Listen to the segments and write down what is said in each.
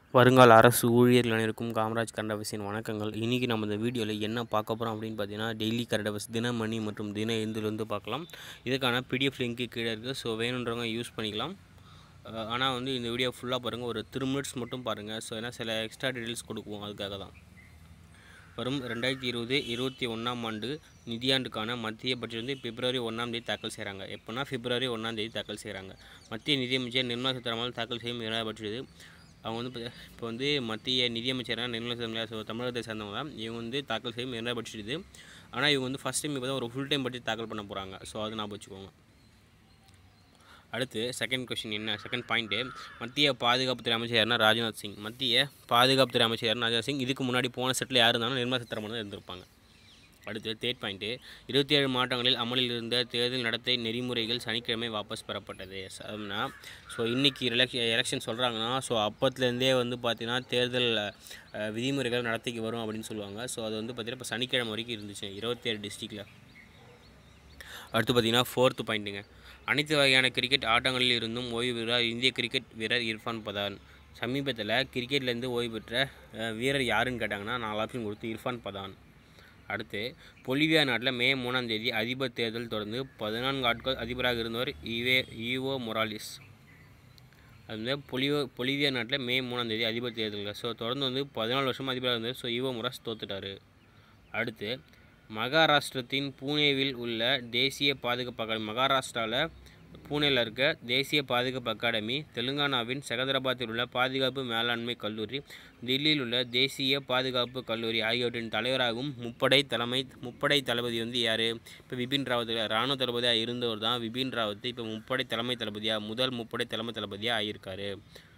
வருங்கால அரசு ஊழியர்கள் அனைவருக்கும் காமராஜ் கரண்ட் அஃபேர்ஸின் வணக்கங்கள் இன்றைக்கி நம்ம இந்த வீடியோவில் என்ன பார்க்க போகிறோம் அப்படின்னு பார்த்தீங்கன்னா டெய்லி கரண்ட் அஃபேர்ஸ் தினமணி மற்றும் தின எழுந்துலேருந்து பார்க்கலாம் இதுக்கான பிடிஎஃப் லிங்க்கு கீழே இருக்குது ஸோ வேணுன்றவங்க யூஸ் பண்ணிக்கலாம் ஆனால் வந்து இந்த வீடியோ ஃபுல்லாக பாருங்கள் ஒரு த்ரீ மினிட்ஸ் மட்டும் பாருங்கள் ஸோ ஏன்னா சில எக்ஸ்ட்ரா டீட்டெயில்ஸ் கொடுக்குவோம் அதுக்காக தான் வரும் ரெண்டாயிரத்தி இருபது இருபத்தி ஒன்றாம் ஆண்டு நிதியாண்டுக்கான மத்திய பட்ஜெட் வந்து பிப்ரவரி ஒன்றாம் தேதி தாக்கல் செய்கிறாங்க எப்போனா பிப்ரவரி ஒன்றாம் தேதி தாக்கல் செய்கிறாங்க மத்திய நிதியமைச்சர் நிர்மலா சீதாராமன் தாக்கல் செய்யும் இரண்டாவது பட்ஜெட் இது அவங்க வந்து இப்போ இப்போ வந்து மத்திய நிதியமைச்சரான நிர்மலா சீதாராமன் ஸோ தமிழகத்தை சேர்ந்தவங்க தான் இவங்க வந்து தாக்கல் செய்யும் இரண்டாவது பட்ஜெட் இது ஆனால் இவங்க வந்து ஃபஸ்ட் டைம் இப்போ தான் ஒரு ஃபுல் டைம் பட்ஜெட் தாக்கல் பண்ண போகிறாங்க ஸோ அது ஞாபகம் வச்சுக்கோங்க அடுத்து செகண்ட் கொஷின் என்ன செகண்ட் பாயிண்ட்டு மத்திய பாதுகாப்புத்துறை அமைச்சர் யாருன்னா ராஜ்நாத் சிங் மத்திய பாதுகாப்புத்துறை அமைச்சர் யாருன்னா ராஜ்நாத் சிங் இதுக்கு முன்னாடி போன செட்டில் யார் இருந்தாலும் நிர்மலா சீதாராமன் தான் இருந்திருப்பாங்க அடுத்து தேர்ட் பாயிண்ட்டு இருபத்தி ஏழு மாவட்டங்களில் அமலில் இருந்த தேர்தல் நடத்தை நெறிமுறைகள் சனிக்கிழமை வாபஸ் பெறப்பட்டது அப்படின்னா ஸோ இன்றைக்கி எலெக்ஷன் எலெக்ஷன் சொல்கிறாங்கன்னா ஸோ அப்பத்துலேருந்தே வந்து பார்த்திங்கன்னா தேர்தல் அஹ், விதிமுறைகள் நடத்திக்கு வரும் அப்படின்னு சொல்லுவாங்க ஸோ அது வந்து பார்த்திங்கன்னா இப்போ சனிக்கிழமை வரைக்கும் இருந்துச்சு இருபத்தி ஏழு டிஸ்ட்ரிக்டில் அடுத்து பார்த்தீங்கன்னா ஃபோர்த்து பாயிண்ட்டுங்க அனைத்து வகையான கிரிக்கெட் ஆட்டங்களில் இருந்தும் ஓய்வு பெறுகிறார் இந்திய கிரிக்கெட் வீரர் இர்ஃபான் பதான் சமீபத்தில் கிரிக்கெட்லேருந்து ஓய்வு பெற்ற அஹ், வீரர் யாருன்னு கேட்டாங்கன்னா நாலு ஆப்ஷன் கொடுத்து இர்ஃபான் பதான் அடுத்து பொலிவியா நாட்டில் மே மூணாம் தேதி அதிபர் தேர்தல் தொடர்ந்து பதினான்கு ஆட்கள் அதிபராக இருந்தவர் ஈவே ஈவோ மொராலிஸ் அது வந்து பொலிவோ பொலிவியா நாட்டில் மே மூணாம் தேதி அதிபர் தேர்தல் ஸோ தொடர்ந்து வந்து பதினாலு வருஷம் அதிபராக இருந்தார் ஸோ ஈவோ மொராஸ் தோத்துட்டார் அடுத்து மகாராஷ்டிரத்தின் பூனேவில் உள்ள தேசிய பாதுகாப்பு அகாடமி மகாராஷ்டிராவில் பூனேயில் இருக்க தேசிய பாதுகாப்பு அகாடமி தெலுங்கானாவின் செகந்திராபாத்தில் உள்ள பாதுகாப்பு மேலாண்மை கல்லூரி தில்லியில் உள்ள தேசிய பாதுகாப்பு கல்லூரி ஆகியவற்றின் தலைவராகவும் முப்படை தலைமை முப்படை தளபதி வந்து யார் இப்போ விபின் ராவத் இராணுவ தளபதியாக இருந்தவர் தான் விபின் ராவத் இப்போ முப்படை தலைமை தளபதியாக முதல் முப்படை தலைமை தளபதியாக ஆகியிருக்காரு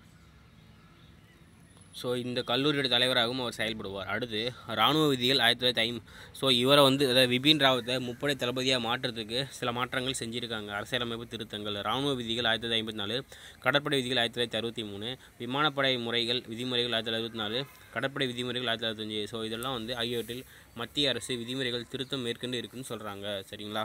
ஸோ இந்த கல்லூரியோட தலைவராகவும் அவர் செயல்படுவார் அடுத்து இராணுவ விதிகள் ஆயிரத்தி தொள்ளாயிரத்தி ஐம் ஸோ இவரை வந்து அதாவது விபின் ராவத்தை முப்படை தளபதியாக மாற்றுறதுக்கு சில மாற்றங்கள் செஞ்சுருக்காங்க அரசியலமைப்பு திருத்தங்கள் இராணுவ விதிகள் ஆயிரத்தி தொள்ளாயிரத்தி ஐம்பத்தி நாலு கடற்படை விதிகள் ஆயிரத்தி தொள்ளாயிரத்தி அறுபத்தி மூணு விமானப்படை முறைகள் விதிமுறைகள் ஆயிரத்தி தொள்ளாயிரத்தி அறுபத்தி நாலு கடற்படை விதிமுறைகள் ஆயிரத்தி தொள்ளாயிரத்தி அஞ்சு ஸோ இதெல்லாம் வந்து ஆகியவற்றில் மத்திய அரசு விதிமுறைகள் திருத்தம் மேற்கொண்டு இருக்குன்னு சொல்கிறாங்க சரிங்களா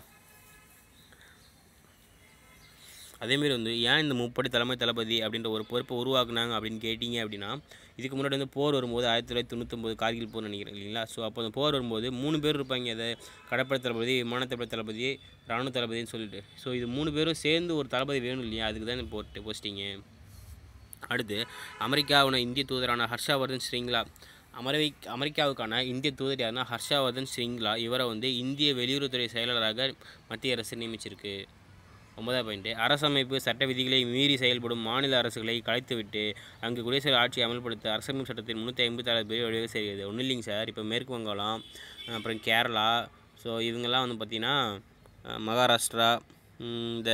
அதேமாரி வந்து ஏன் இந்த முப்படை தலைமை தளபதி அப்படின்ற ஒரு பொறுப்பை உருவாக்குனாங்க அப்படின்னு கேட்டிங்க அப்படின்னா இதுக்கு முன்னாடி வந்து போர் வரும்போது ஆயிரத்தி தொள்ளாயிரத்தி தொண்ணூத்தொம்பது கார்கில் போர் நினைக்கிறேன் இல்லைங்களா ஸோ அப்போ அந்த போர் வரும்போது மூணு பேர் இருப்பாங்க அதை கடற்படை தளபதி விமானத்தளபதி தளபதி இராணுவ தளபதின்னு சொல்லிட்டு ஸோ இது மூணு பேரும் சேர்ந்து ஒரு தளபதி வேணும் இல்லையா அதுக்கு தான் போட்டு போஸ்டிங்கு அடுத்து அமெரிக்காவின இந்திய தூதரான ஹர்ஷவர்தன் ஸ்ரிங்லா அமெரி அமெரிக்காவுக்கான இந்திய தூதர் யாருன்னா ஹர்ஷவர்தன் ஸ்ரிங்லா இவரை வந்து இந்திய வெளியுறவுத்துறை செயலாளராக மத்திய அரசு நியமிச்சிருக்கு ஒன்பதாம் பாயிண்ட்டு அரசமைப்பு சட்ட விதிகளை மீறி செயல்படும் மாநில அரசுகளை கலைத்துவிட்டு அங்கு குடியரசு ஆட்சி அமல்படுத்த அரசமைப்பு சட்டத்தின் முந்நூற்றி ஐம்பத்தி ஆறு பேர் வழிவகை செய்கிறது ஒன்றும் இல்லைங்க சார் இப்போ மேற்கு வங்காளம் அப்புறம் கேரளா ஸோ இவங்கெல்லாம் வந்து பார்த்திங்கன்னா அஹ், மகாராஷ்டிரா ம், இந்த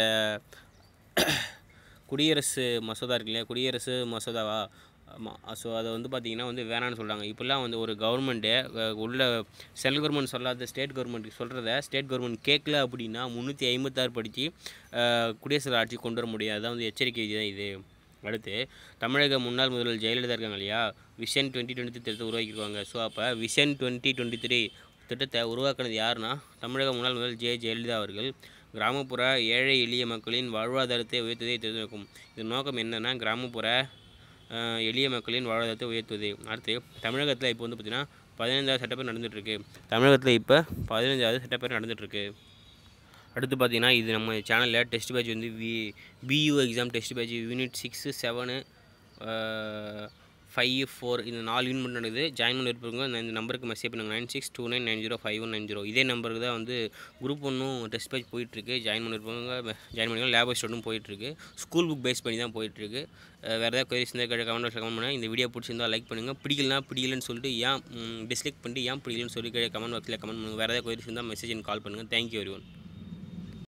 குடியரசு மசோதா இருக்கு இல்லையா குடியரசு மசோதாவா ஆமாம் ஸோ அதை வந்து பார்த்திங்கன்னா வந்து வேணான்னு சொல்கிறாங்க இப்போல்லாம் வந்து ஒரு கவர்மெண்ட்டு உள்ள சென்ட்ரல் கவர்மெண்ட் சொல்லாத ஸ்டேட் கவர்மெண்ட்டுக்கு சொல்கிறத ஸ்டேட் கவர்மெண்ட் கேட்கல அப்படின்னா முந்நூற்றி ஐம்பத்தாறு படித்து குடியரசு ஆட்சி கொண்டு வர முடியாது அதான் வந்து எச்சரிக்கை தான் இது அடுத்து தமிழக முன்னாள் முதல்வர் ஜெயலலிதா இருக்காங்க இல்லையா விஷன் டுவெண்ட்டி டுவெண்ட்டி திட்டத்தை உருவாக்கியிருக்காங்க ஸோ அப்போ விஷன் டுவெண்ட்டி டுவெண்ட்டி த்ரீ திட்டத்தை உருவாக்குனது யாருன்னா தமிழக முன்னாள் முதல்வர் ஜெ ஜெயலலிதா அவர்கள் கிராமப்புற ஏழை எளிய மக்களின் வாழ்வாதாரத்தை உயர்த்துவதை தெரிவிக்கும் இதன் நோக்கம் என்னென்னா கிராமப்புற அஹ், எளிய மக்களின் வாழ்வாதாரத்தை உயர்த்துவது அடுத்து தமிழகத்தில் இப்போ வந்து பார்த்திங்கன்னா பதினைந்தாவது சட்டப்பேர் நடந்துகிட்ருக்கு தமிழகத்தில் இப்போ பதினஞ்சாவது சட்டப்பேர் நடந்துகிட்ருக்கு அடுத்து பார்த்தீங்கன்னா இது நம்ம சேனலில் டெஸ்ட் பேட்ச் வந்து V PU exam test batch unit six seven five four இந்த நாலு யூனிட் மட்டும் நடக்குது ஜாயின் பண்ணி இருப்பவங்க நான் இந்த நம்பருக்கு மெசேஜ் பண்ணுங்கள் nine six two nine nine zero five one nine zero இதே நம்பருக்கு தான் வந்து குரூப் ஒன்றும் டெஸ்ட் பேட்ச் போயிட்டுருக்கு ஜாயின் பண்ணியிருப்பவங்க ஜாயின் பண்ணிக்கலாம் லேப் ஸ்டூடெண்ட் போயிட்டுருக்கு ஸ்கூல் புக் பேஸ் பண்ணி தான் போயிட்டுருக்கு வேறு ஏதாவது கொயரிஸ் இருந்தால் கேட்ட கமெண்ட் கமெண்ட் பண்ணுங்கள் இந்த வீடியோ பிடிச்சிருந்தா லைக் பண்ணுங்கள் பிடிக்கலனா பிடிக்கலன்னு சொல்லிட்டு ஏன் டிஸ்லைக் பண்ணிட்டு ஏன் பிடிக்கலன்னு சொல்லி கீழே கமெண்ட் பாக்ஸில் கமெண்ட் பண்ணுங்கள் வேறு ஏதாவது கொயரிஸ் இருந்தால் மெசேஜ் கால் பண்ணுங்கள் தேங்க்யூ எவ்ரி ஒன்